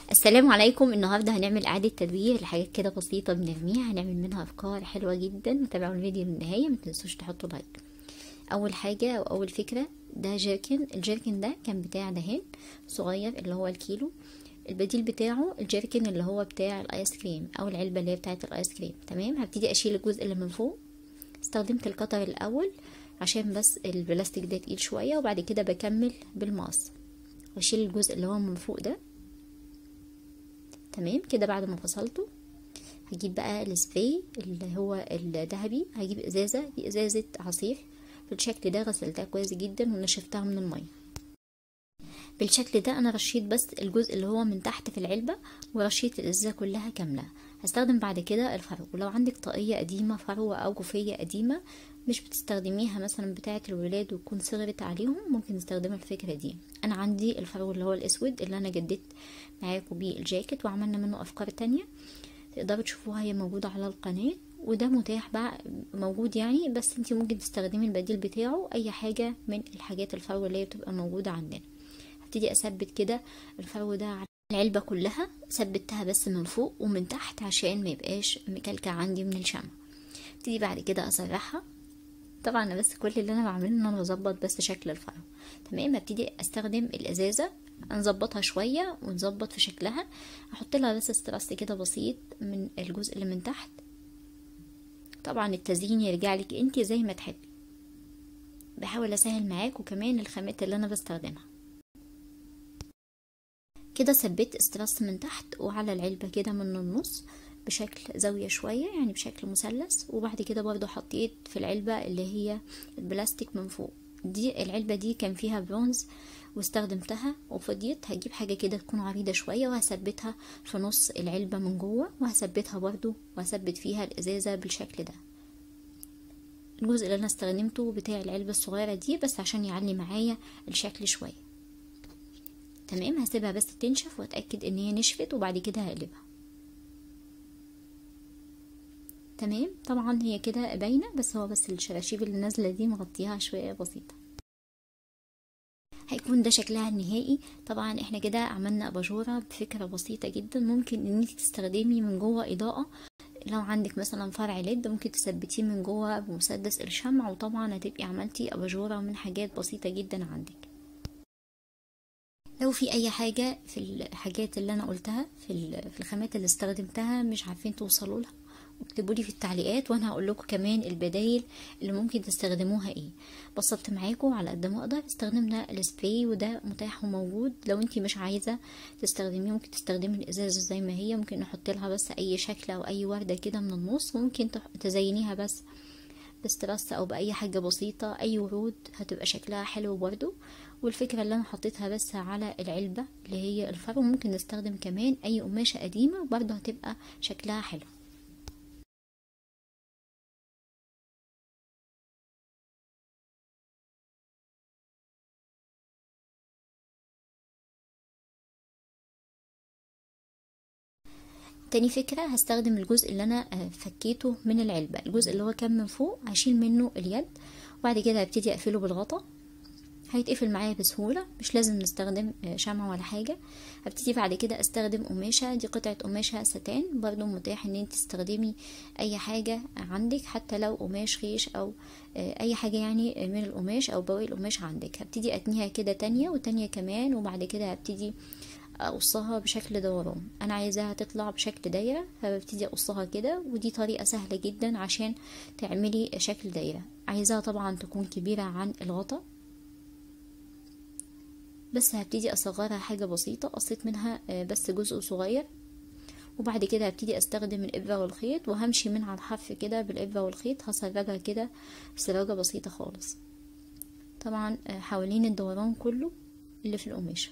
السلام عليكم النهارده هنعمل اعاده تدوير لحاجات كده بسيطه بنرميها هنعمل منها افكار حلوه جدا وتابعوا الفيديو للنهايه ما تنسوش تحطوا لايك اول حاجه او اول فكره ده جيركن الجيركن ده كان بتاع دهان صغير اللي هو الكيلو البديل بتاعه الجيركن اللي هو بتاع الايس كريم او العلبه اللي هي بتاعه الايس كريم تمام هبتدي اشيل الجزء اللي من فوق استخدمت القطر الاول عشان بس البلاستيك ده تقيل شويه وبعد كده بكمل بالمقص واشيل الجزء اللي هو من فوق ده تمام كده بعد ما فصلته هجيب بقى السبراي اللي هو الذهبي هجيب ازازه دي ازازه عصير بالشكل ده غسلتها كويس جدا ونشفتها من الميه بالشكل ده انا رشيت بس الجزء اللي هو من تحت في العلبه ورشيت الازازه كلها كامله هستخدم بعد كده الفرو ولو عندك طاقيه قديمه فروه او كوفيه قديمه مش بتستخدميها مثلا بتاعه الولاد وتكون صغرت عليهم ممكن نستخدم الفكره دي انا عندي الفرو اللي هو الاسود اللي انا جددت معاكم بيه الجاكيت وعملنا منه افكار تانية تقدروا تشوفوها هي موجوده على القناه وده متاح بقى موجود يعني بس انت ممكن تستخدمي البديل بتاعه اي حاجه من الحاجات الفرو اللي هي بتبقى موجوده عندنا هبتدي اثبت كده الفرو ده على العلبه كلها ثبتها بس من فوق ومن تحت عشان ما يبقاش مكلكع عندي من الشمع ابتدي بعد كده اسرحها طبعا انا بس كل اللي انا بعمله ان انا بظبط بس شكل الفرو تمام هبتدي استخدم الازازه نظبطها شويه ونظبط في شكلها احط لها بس استراس كده بسيط من الجزء اللي من تحت طبعا التزيين يرجع لك انت زي ما تحبي بحاول اسهل معاك وكمان الخامات اللي انا بستخدمها كده ثبت استراس من تحت وعلى العلبة كده من النص بشكل زاوية شوية يعني بشكل مثلث وبعد كده برضو حطيت في العلبة اللي هي البلاستيك من فوق دي العلبة دي كان فيها برونز واستخدمتها وفضيت هجيب حاجة كده تكون عريضة شوية وهثبتها في نص العلبة من جوه وهثبتها برضو وهثبت فيها الازازة بالشكل ده الجزء اللي انا استخدمته بتاع العلبة الصغيرة دي بس عشان يعلي معايا الشكل شوية تمام هسيبها بس تنشف واتاكد ان هي نشفت وبعد كده هقلبها تمام طبعا هي كده باينه بس هو بس الشراشيب اللي نازله دي مغطيها شويه بسيطه هيكون ده شكلها النهائي طبعا احنا كده عملنا اباجوره بفكره بسيطه جدا ممكن ان انت تستخدمي من جوه اضاءه لو عندك مثلا فرع ليد ممكن تثبتيه من جوه بمسدس الشمع وطبعا هتبقي عملتي اباجوره من حاجات بسيطه جدا عندك لو في اي حاجه في الحاجات اللي انا قلتها في في الخامات اللي استخدمتها مش عارفين توصلوا لها اكتبوا لي في التعليقات وانا هقول لكم كمان البدايل اللي ممكن تستخدموها ايه بسطت معاكم على قد ما اقدر استخدمنا السبراي وده متاح وموجود لو انت مش عايزه تستخدميه ممكن تستخدمي الازازه زي ما هي ممكن نحط لها بس اي شكل او اي ورده كده من النص ممكن تزينيها بس بسترس او باي حاجه بسيطه اي ورود هتبقى شكلها حلو برضو والفكره اللي انا حطيتها بس على العلبه اللي هي الفرو ممكن نستخدم كمان اي قماشه قديمه برضو هتبقى شكلها حلو تاني فكرة هستخدم الجزء اللي انا فكيته من العلبة الجزء اللي هو كان من فوق هشيل منه اليد وبعد كده هبتدي اقفله بالغطا هيتقفل معايا بسهولة مش لازم نستخدم شمع ولا حاجة هبتدي بعد كده استخدم قماشة دي قطعة قماشة ستان برضو متاح ان انت تستخدمي اي حاجة عندك حتى لو قماش خيش او اي حاجة يعني من القماش او بواقي القماش عندك هبتدي اتنيها كده تانية وتانية كمان وبعد كده هبتدي اقصها بشكل دوران انا عايزاها تطلع بشكل دايره فببتدي اقصها كده ودي طريقه سهله جدا عشان تعملي شكل دايره عايزاها طبعا تكون كبيره عن الغطا بس هبتدي اصغرها حاجه بسيطه قصيت منها بس جزء صغير وبعد كده هبتدي استخدم الابره والخيط وهمشي من على الحرف كده بالابره والخيط هسرجها كده سراجه بسيطه خالص طبعا حوالين الدوران كله اللي في القماشه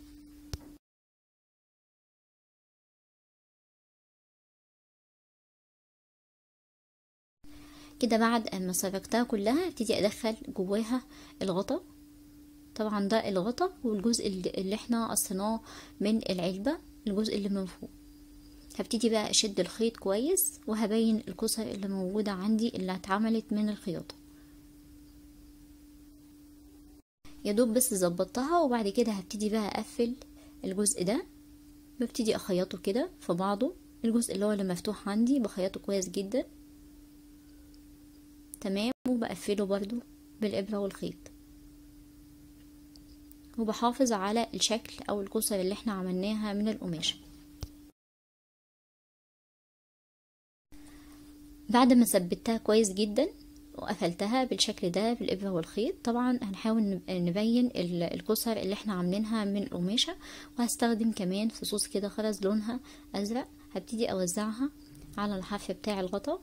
كده بعد ما سرجتها كلها ابتدي ادخل جواها الغطا طبعا ده الغطا والجزء اللي احنا قصيناه من العلبة الجزء اللي من فوق هبتدي بقى اشد الخيط كويس وهبين الكسر اللي موجودة عندي اللي اتعملت من الخياطة يا دوب بس ظبطتها وبعد كده هبتدي بقى اقفل الجزء ده ببتدي اخيطه كده في بعضه الجزء اللي هو اللي مفتوح عندي بخيطه كويس جدا تمام وبقفله برضو بالابره والخيط وبحافظ على الشكل او الكسر اللي احنا عملناها من القماشه بعد ما ثبتها كويس جدا وقفلتها بالشكل ده بالإبرة والخيط طبعا هنحاول نبين الكسر اللي احنا عاملينها من القماشة وهستخدم كمان فصوص كده خرز لونها أزرق هبتدي أوزعها على الحرف بتاع الغطا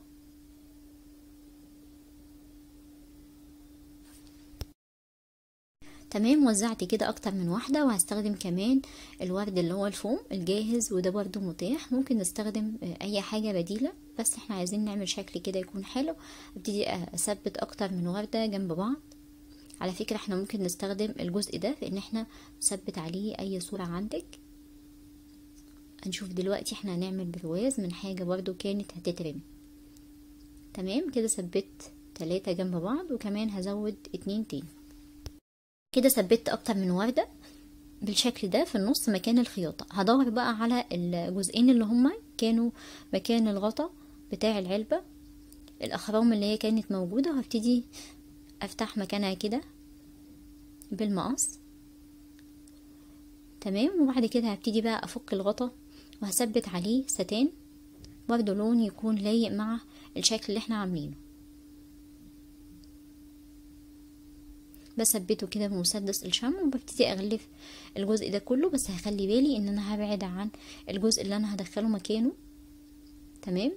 تمام وزعت كده اكتر من واحدة وهستخدم كمان الورد اللي هو الفوم الجاهز وده برضو متاح ممكن نستخدم اي حاجة بديلة بس احنا عايزين نعمل شكل كده يكون حلو ابتدي اثبت اكتر من وردة جنب بعض على فكرة احنا ممكن نستخدم الجزء ده في ان احنا نثبت عليه اي صورة عندك هنشوف دلوقتي احنا هنعمل برواز من حاجة برضو كانت هتترمي تمام كده ثبت تلاتة جنب بعض وكمان هزود اتنين تاني كده ثبت اكتر من وردة بالشكل ده في النص مكان الخياطة هدور بقى على الجزئين اللي هما كانوا مكان الغطا بتاع العلبة الاخرام اللي هي كانت موجودة وهبتدي افتح مكانها كده بالمقص تمام وبعد كده هبتدي بقى افك الغطا وهثبت عليه ستان برضه لون يكون لايق مع الشكل اللي احنا عاملينه بثبته كده بمسدس الشمع وببتدي اغلف الجزء ده كله بس هخلي بالي ان انا هبعد عن الجزء اللي انا هدخله مكانه تمام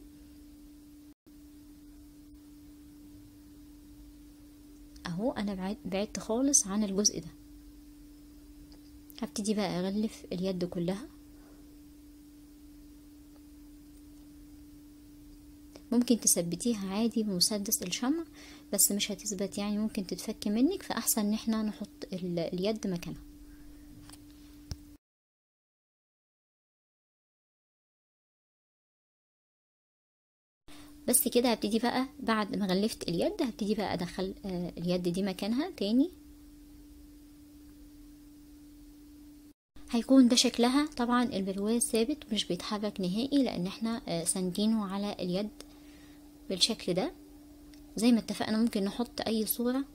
اهو انا بعدت خالص عن الجزء ده هبتدي بقى اغلف اليد كلها ممكن تثبتيها عادي بمسدس الشمع بس مش هتثبت يعني ممكن تتفك منك فاحسن ان احنا نحط اليد مكانها بس كده هبتدي بقى بعد ما غلفت اليد هبتدي بقى ادخل اليد دي مكانها تاني هيكون ده شكلها طبعا البرواز ثابت ومش بيتحرك نهائي لان احنا ساندينه على اليد بالشكل ده زي ما اتفقنا ممكن نحط اي صورة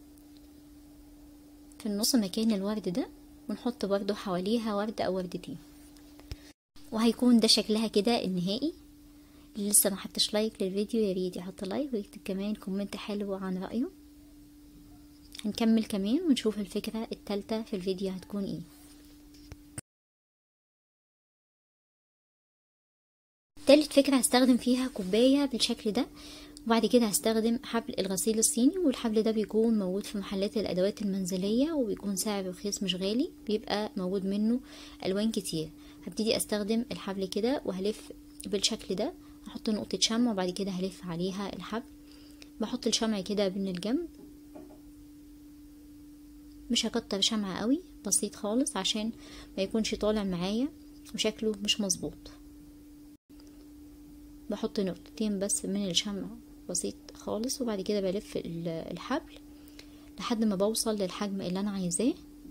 في النص مكان الورد ده ونحط برضو حواليها ورد او وردتين وهيكون ده شكلها كده النهائي اللي لسه ما حطش لايك للفيديو يا ريت يحط لايك ويكتب كمان كومنت حلو عن رأيه هنكمل كمان ونشوف الفكرة التالتة في الفيديو هتكون ايه تالت فكرة هستخدم فيها كوباية بالشكل ده وبعد كده هستخدم حبل الغسيل الصيني والحبل ده بيكون موجود في محلات الادوات المنزلية وبيكون سعره رخيص مش غالي بيبقى موجود منه الوان كتير هبتدي استخدم الحبل كده وهلف بالشكل ده هحط نقطة شمع وبعد كده هلف عليها الحبل بحط الشمع كده بين الجنب مش هكتر شمع قوي بسيط خالص عشان ما يكونش طالع معايا وشكله مش مظبوط بحط نقطتين بس من الشمع بسيط خالص وبعد كده بلف الحبل لحد ما بوصل للحجم اللي انا عايزاه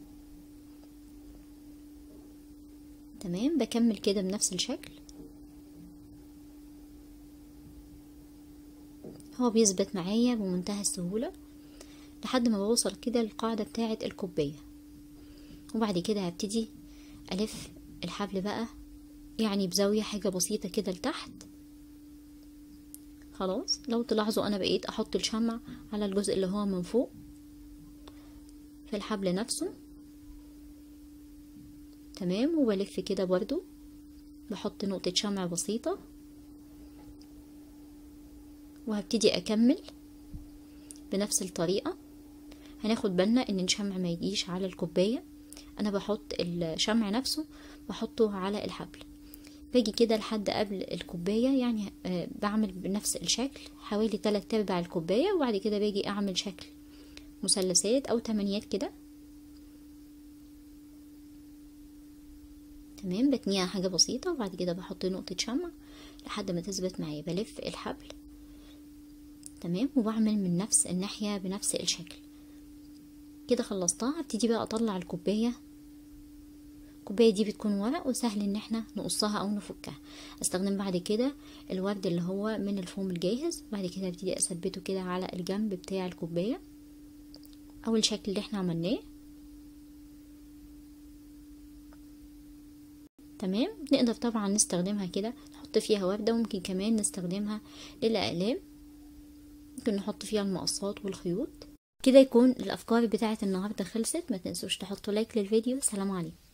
تمام بكمل كده بنفس الشكل هو بيثبت معايا بمنتهى السهولة لحد ما بوصل كده للقاعدة بتاعة الكوباية وبعد كده هبتدي ألف الحبل بقى يعني بزاوية حاجة بسيطة كده لتحت خلاص لو تلاحظوا انا بقيت احط الشمع على الجزء اللي هو من فوق في الحبل نفسه تمام وبلف كده برضو بحط نقطة شمع بسيطة وهبتدي اكمل بنفس الطريقة هناخد بالنا ان الشمع ما يجيش على الكوباية انا بحط الشمع نفسه بحطه على الحبل باجي كده لحد قبل الكوباية يعني آه بعمل بنفس الشكل حوالي تلات ارباع الكوباية وبعد كده باجي اعمل شكل مثلثات او تمانيات كده تمام بتنيها حاجة بسيطة وبعد كده بحط نقطة شمع لحد ما تثبت معايا بلف الحبل تمام وبعمل من نفس الناحية بنفس الشكل كده خلصتها هبتدي بقى اطلع الكوباية الكوبايه دي بتكون ورق وسهل ان احنا نقصها او نفكها استخدم بعد كده الورد اللي هو من الفوم الجاهز بعد كده ابتدي اثبته كده على الجنب بتاع الكوبايه او الشكل اللي احنا عملناه تمام نقدر طبعا نستخدمها كده نحط فيها وردة وممكن كمان نستخدمها للأقلام ممكن نحط فيها المقصات والخيوط كده يكون الأفكار بتاعت النهاردة خلصت ما تنسوش تحطوا لايك للفيديو سلام عليكم